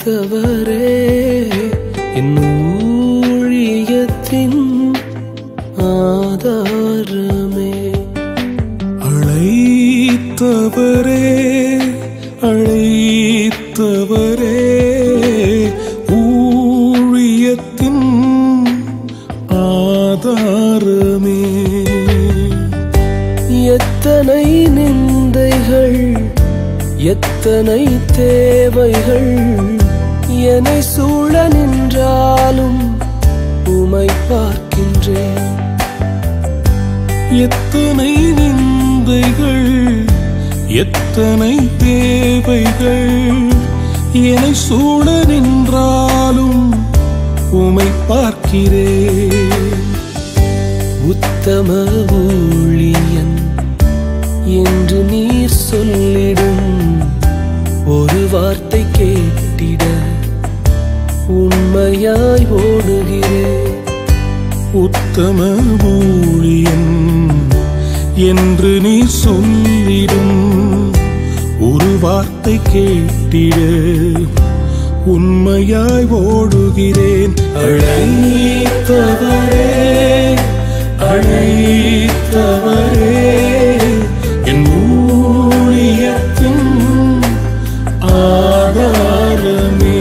அழைத்தவரே என் ஊழியத்தின் ஆதாரமே அழைத்தவரே அழைத்தவரே ஊழியத்தின் ஆதாரமே எத்தனை நிந்தைகள் எத்தனை தேவைகள் என்னை சூழ நின்றாலும் உமை பார்க்கின்றேன் எத்தனை நிந்தைகள் எத்தனை தேவைகள் என்னை சூழ நின்றாலும் உமை பார்க்கிறேன் உத்தம ஊழியன் என்று நீர் சொல்லிடும் ஒரு வார்த்தை கேட்டிட உண்மையாய் ஓடுகிறேன் உத்தம ஊழியன் என்று நீ சொல்லிடும் ஒரு வார்த்தை கேட்டிட உண்மையாய் ஓடுகிறேன் அழைத்தவரே அழைத்தவரே என் ஊழியத்தின் ஆதாரமே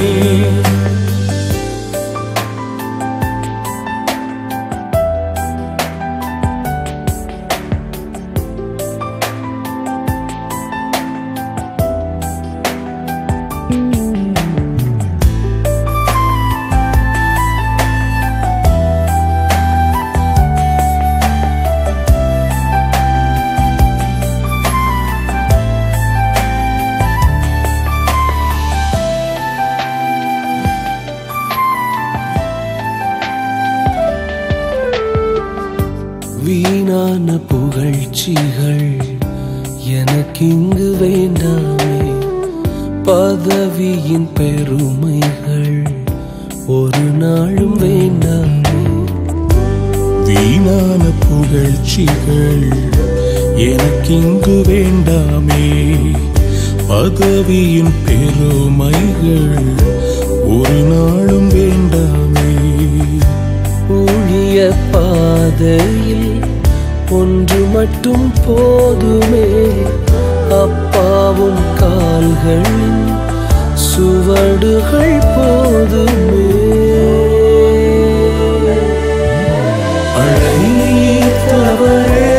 வீணான புகழ்ச்சிகள் எனக்கிங்கு வேண்டாமே பதவியின் பெருமைகள் ஒரு நாளும் வேண்டாமே வீணான புகழ்ச்சிகள் எனக்கிங்கு வேண்டாமே பதவியின் பெருமைகள் ஒரு நாளும் வேண்டாமே ஊழிய பாதையில் ஒன்று மட்டும் போதுமே அப்பாவும் கால்களின் சுவடுகள் போதுமே அழைத்தவரே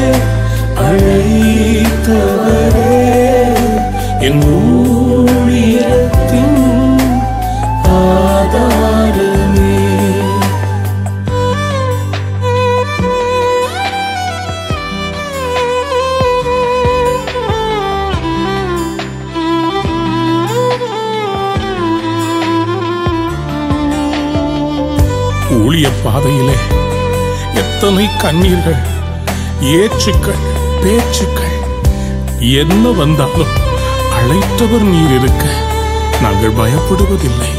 அழைத்தவரே என் ஊழியத்தின் ஆதாரமே ஊழிய பாதையிலே எத்தனை கண்ணீர்கள் ஏச்சுக்கள் பேச்சுக்கள் என்ன வந்தாலும் அழைத்தவர் நீர் இருக்க நாங்கள் பயப்படுவதில்லை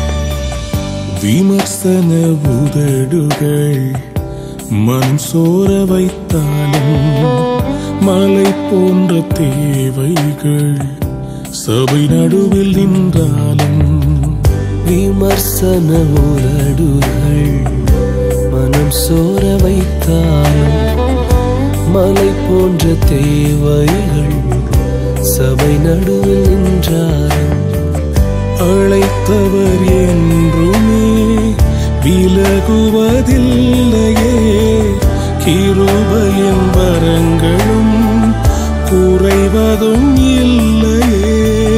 விமர்சன உதடுகள் மனம் சோர வைத்தாலும் மலை போன்ற தேவைகள் சபை நடுவில் நின்றாலும் விமர்சன உரடுகள் மனம் சோர வைத்தாலும் மலை போன்ற தேவைகள் சபை நடுவில் நின்றாலும் அழைத்தவர் என்றுமே விலகுவதில்லையே கிருபையின் வரங்களும் குறைவதும் இல்லையே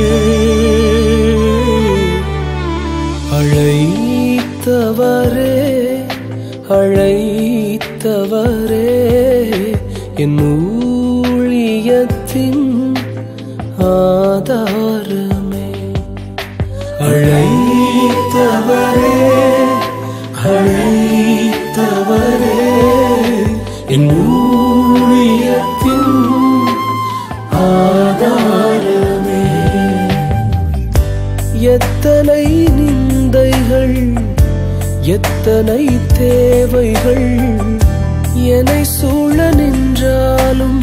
அழைத்தவரே அழைத்தவரே என் ஊழியத்தின் ஆதாரமே அழைத்தவரே அழைத்தவரே என் ஊழியத்தின் ஆதாரமே எத்தனை நிந்தைகள் எத்தனை தேவைகள் என்னை சூழ நின்றாலும்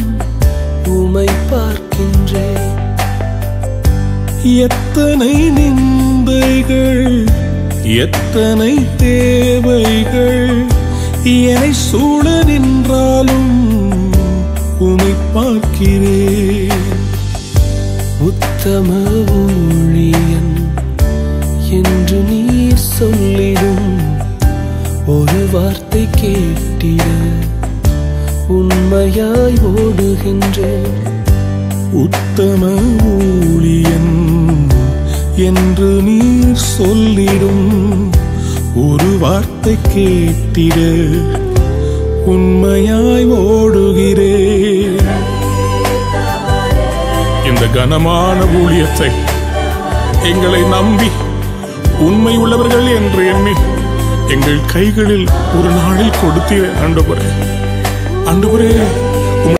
உமை பார்க்கின்றேன் எத்தனை நிந்தைகள் நிந்தைகள் எத்தனை தேவைகள் என்னை சூழ நின்றாலும் உமை பார்க்கிறேன் உத்தம ஊழியன் என்று நீர் சொல்லிடும் ஒரு வார்த்தை கேட்டிட உண்மையாய் ஓடுகின்றேன் உத்தம ஊழியன் என்று நீர் சொல்லிடும் ஒரு வார்த்தை கேட்டிட உண்மையாய் ஓடுகிறேன் இந்த கனமான ஊழியத்தை எங்களை நம்பி உண்மை உள்ளவர்கள் என்று எண்ணி எங்கள் கைகளில் ஒரு நாளில் கொடுத்தீரே ஆண்டவரே ஆண்டவரே